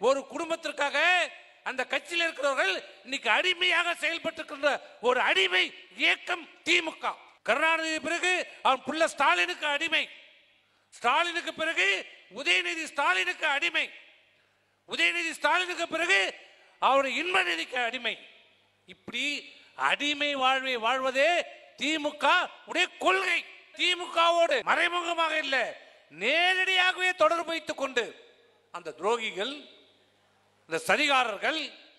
ஒரு குடும்பத்திற்காக அந்த கட்சியில் இருக்கிறவர்கள் இன்னைக்கு அடிமையாக செயல்பட்டிருக்கின்ற ஒரு அடிமை இயக்கம் திமுக கருணாநிதி பிறகு அவன் புள்ள ஸ்டாலினுக்கு அடிமை ஸ்டாலினுக்கு பிறகு உதயநிதி ஸ்டாலினுக்கு அடிமை உதயநிதி ஸ்டாலினுக்கு பிறகு அவர் இன்பநிதிக்கு அடிமை இப்படி அடிமை வாழ்வை வாழ்வதே திமுக உடைய கொள்கை திமுகவோடு மறைமுகமாக இல்ல நேரடியாகவே தொடர்பு வைத்துக் கொண்டு அந்த துரோகிகள் இந்த சதிகாரர்கள்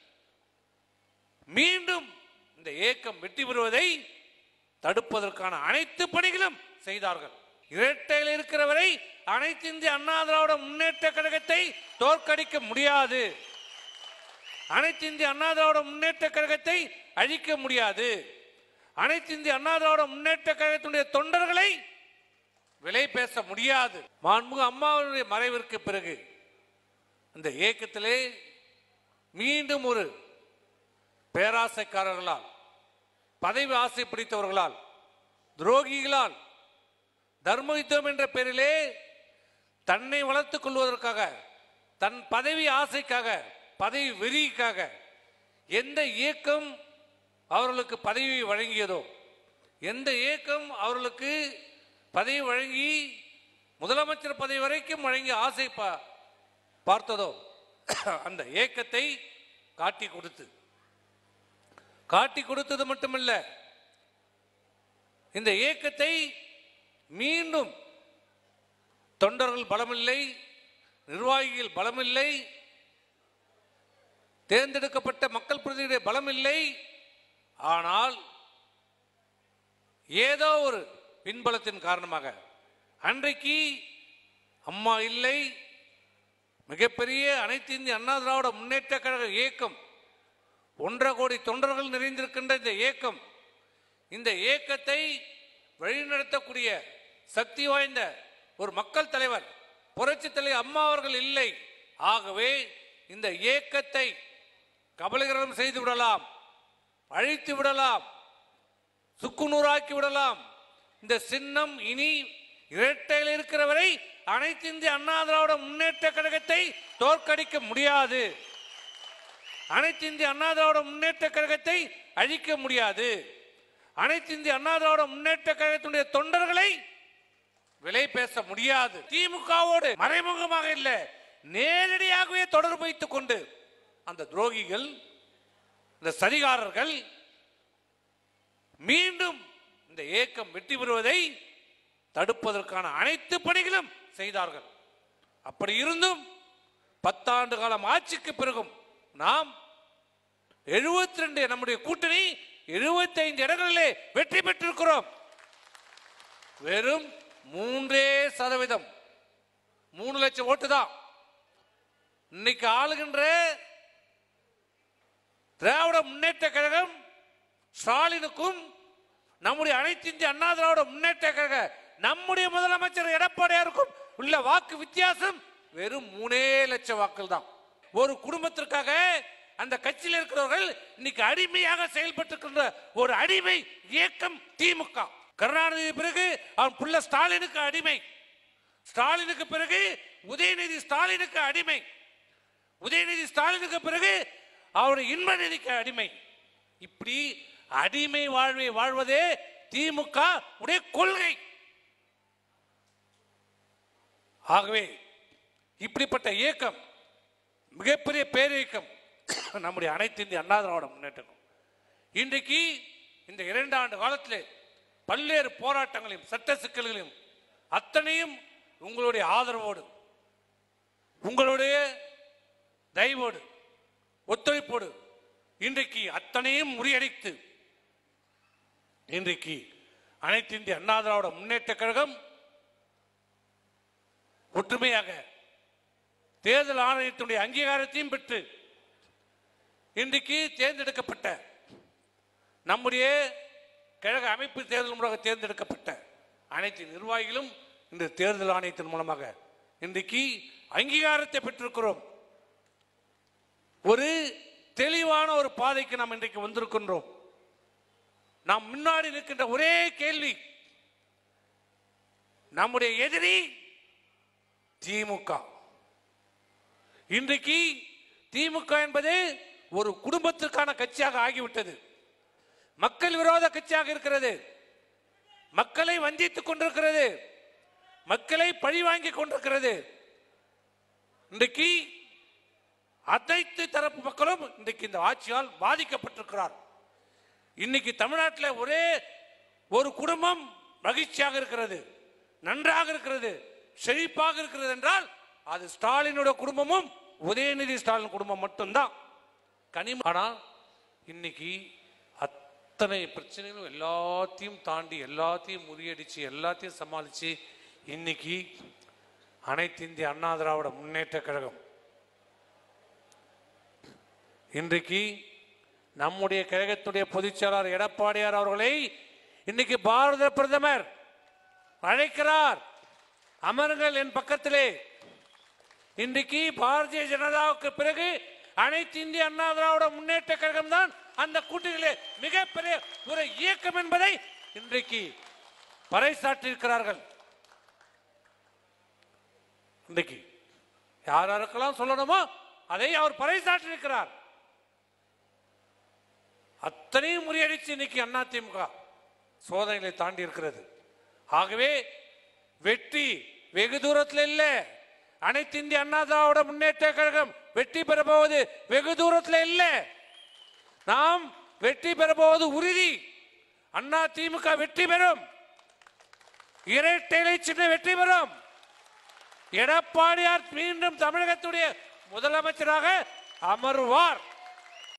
மீண்டும் இந்த ஏக்கம் வெற்றி பெறுவதை தடுப்பதற்கான அனைத்து பணிகளும் செய்தார்கள் இரட்டையில் இருக்கிறவரை அனைத்து இந்திய அண்ணா திராவிட முன்னேற்ற கழகத்தை தோற்கடிக்க முடியாது அனைத்து இந்திய அண்ணா திராவிட முன்னேற்ற கழகத்தை அழிக்க முடியாது அனைத்து இந்திய அண்ணா திராவிட முன்னேற்ற கழகத்தினுடைய தொண்டர்களை விலை பேச முடியாது மாண்புமிகு அம்மாவுடைய மறைவிற்கு பிறகு இந்த இயக்கத்திலே மீண்டும் ஒரு பேராசைக்காரர்களால் பதவி ஆசை பிடித்தவர்களால் துரோகிகளால் தர்மயுத்தம் என்ற பெயரிலே தன்னை வளர்த்துக் கொள்வதற்காக தன் பதவி ஆசைக்காக பதவி வெறிக்காக எந்த இயக்கம் அவர்களுக்கு பதவி வழங்கியதோ எந்த இயக்கம் அவர்களுக்கு பதவி வழங்கி முதலமைச்சர் பதவி வரைக்கும் வழங்கி ஆசை பா- பார்த்ததோ அந்த இயக்கத்தை காட்டி கொடுத்து காட்டி கொடுத்தது மட்டுமல்ல இந்த இயக்கத்தை மீண்டும் தொண்டர்கள் பலமில்லை நிர்வாகிகள் பலமில்லை தேர்ந்தெடுக்கப்பட்ட மக்கள் பிரதிநிதியுடைய பலமில்லை ஆனால் ஏதோ ஒரு பின்பலத்தின் காரணமாக அன்றைக்கு அம்மா இல்லை மிகப்பெரிய அனைத்து இந்திய அண்ணா திராவிட முன்னேற்ற கழக இயக்கம் ஒன்றரை கோடி தொண்டர்கள் நிறைந்திருக்கின்ற இந்த இயக்கம் இந்த இயக்கத்தை வழிநடத்தக்கூடிய சக்தி வாய்ந்த ஒரு மக்கள் தலைவர் புரட்சி தலைவர் அம்மா அவர்கள் இல்லை ஆகவே இந்த இயக்கத்தை கபலீகரணம் செய்து விடலாம் அழித்து விடலாம் சுக்குநூறாக்கி விடலாம் இந்த சின்னம் இனி இரட்டையில் இருக்கிறவரை அனைத்து இந்திய அண்ணா திராவிட முன்னேற்ற கழகத்தை தோற்கடிக்க முடியாது அனைத்து இந்திய அண்ணா திராவிட முன்னேற்ற கழகத்தை அழிக்க முடியாது அனைத்து இந்திய அண்ணா திராவிட முன்னேற்ற கழகத்தினுடைய தொண்டர்களை விலை பேச முடியாது திமுகவோடு மறைமுகமாக இல்ல நேரடியாகவே தொடர்பு வைத்துக் கொண்டு அந்த துரோகிகள் இந்த சதிகாரர்கள் மீண்டும் இந்த ஏக்கம் வெற்றி பெறுவதை தடுப்பதற்கான அனைத்து பணிகளும் செய்தார்கள் அப்படி இருந்தும் பத்தாண்டு காலம் ஆட்சிக்கு பிறகும் நாம் 72 ரெண்டு நம்முடைய கூட்டணி 75 இடங்களிலே வெற்றி பெற்றிருக்கிறோம் வெறும் மூன்றே சதவீதம் மூணு லட்சம் ஓட்டு தான் இன்னைக்கு ஆளுகின்ற திராவிட முன்னேற்ற கழகம் ஸ்டாலினுக்கும் நம்முடைய அனைத்து இந்திய அண்ணா திராவிட முன்னேற்ற கழக நம்முடைய முதலமைச்சர் எடப்பாடியாருக்கும் உள்ள வாக்கு வித்தியாசம் வெறும் மூணே லட்சம் வாக்கள் தான் ஒரு குடும்பத்திற்காக அந்த கட்சியில் இருக்கிறவர்கள் இன்னைக்கு அடிமையாக செயல்பட்டிருக்கின்ற ஒரு அடிமை இயக்கம் திமுக கருணாநிதி பிறகு அவன் புள்ள ஸ்டாலினுக்கு அடிமை ஸ்டாலினுக்கு பிறகு உதயநிதி ஸ்டாலினுக்கு அடிமை உதயநிதி ஸ்டாலினுக்கு பிறகு அவர் இன்பநிதிக்கு அடிமை இப்படி அடிமை வாழ்வை வாழ்வதே திமுக உடைய கொள்கை ஆகவே இப்படிப்பட்ட இயக்கம் மிகப்பெரிய பேரியக்கம் நம்முடைய அனைத்து இந்திய அண்ணா திராவிட முன்னேற்றம் இன்றைக்கு இந்த இரண்டு ஆண்டு காலத்திலே பல்வேறு போராட்டங்களையும் சட்ட சிக்கல்களையும் அத்தனையும் உங்களுடைய ஆதரவோடு உங்களுடைய தயவோடு ஒத்துழைப்போடு இன்றைக்கு அத்தனையும் முறியடித்து இன்றைக்கு அனைத்து இந்திய அண்ணா திராவிட முன்னேற்ற கழகம் ஒற்றுமையாக தேர்தல் ஆணையத்தினுடைய அங்கீகாரத்தையும் பெற்று இன்றைக்கு தேர்ந்தெடுக்கப்பட்ட நம்முடைய கழக அமைப்பு தேர்தல் மூலமாக தேர்ந்தெடுக்கப்பட்ட அனைத்து நிர்வாகிகளும் இந்த தேர்தல் ஆணையத்தின் மூலமாக இன்றைக்கு அங்கீகாரத்தை பெற்றிருக்கிறோம் ஒரு தெளிவான ஒரு பாதைக்கு நாம் இன்றைக்கு வந்திருக்கின்றோம் நாம் முன்னாடி நிற்கின்ற ஒரே கேள்வி நம்முடைய எதிரி திமுக இன்றைக்கு திமுக என்பது ஒரு குடும்பத்திற்கான கட்சியாக ஆகிவிட்டது மக்கள் விரோத கட்சியாக இருக்கிறது மக்களை வஞ்சித்துக் கொண்டிருக்கிறது மக்களை பழி வாங்கி கொண்டிருக்கிறது இன்றைக்கு அனைத்து தரப்பு மக்களும் இன்றைக்கு இந்த ஆட்சியால் பாதிக்கப்பட்டிருக்கிறார் இன்னைக்கு தமிழ்நாட்டில் ஒரே ஒரு குடும்பம் மகிழ்ச்சியாக இருக்கிறது நன்றாக இருக்கிறது செழிப்பாக இருக்கிறது என்றால் அது ஸ்டாலினோட குடும்பமும் உதயநிதி ஸ்டாலின் குடும்பம் மட்டும்தான் கனிம ஆனால் இன்னைக்கு அத்தனை பிரச்சனைகளும் எல்லாத்தையும் தாண்டி எல்லாத்தையும் முறியடிச்சு எல்லாத்தையும் சமாளிச்சு இன்னைக்கு அனைத்து இந்திய அண்ணா திராவிட முன்னேற்ற கழகம் இன்றைக்கு நம்முடைய கழகத்துடைய பொதுச் செயலாளர் எடப்பாடியார் அவர்களை இன்னைக்கு பாரத பிரதமர் அழைக்கிறார் அமருங்கள் என் பக்கத்திலே இன்றைக்கு பாரதிய ஜனதாவுக்கு பிறகு அனைத்து இந்திய அண்ணா திராவிட முன்னேற்ற கழகம் தான் அந்த கூட்டணியிலே மிகப்பெரிய ஒரு இயக்கம் என்பதை இன்றைக்கு பறைசாற்றியிருக்கிறார்கள் இன்றைக்கு யார் யாருக்கெல்லாம் சொல்லணுமோ அதை அவர் பறைசாற்றியிருக்கிறார் அத்தனையும் முறியடிச்சு இன்னைக்கு அதிமுக சோதனைகளை தாண்டி இருக்கிறது ஆகவே வெற்றி வெகு தூரத்தில் இல்லை அனைத்து இந்திய அண்ணா திராவிட முன்னேற்ற கழகம் வெற்றி பெற போவது வெகு தூரத்தில் இல்லை நாம் வெற்றி பெற போவது உறுதி அண்ணா திமுக வெற்றி பெறும் இரட்டைலை சின்ன வெற்றி பெறும் எடப்பாடியார் மீண்டும் தமிழகத்துடைய முதலமைச்சராக அமர்வார்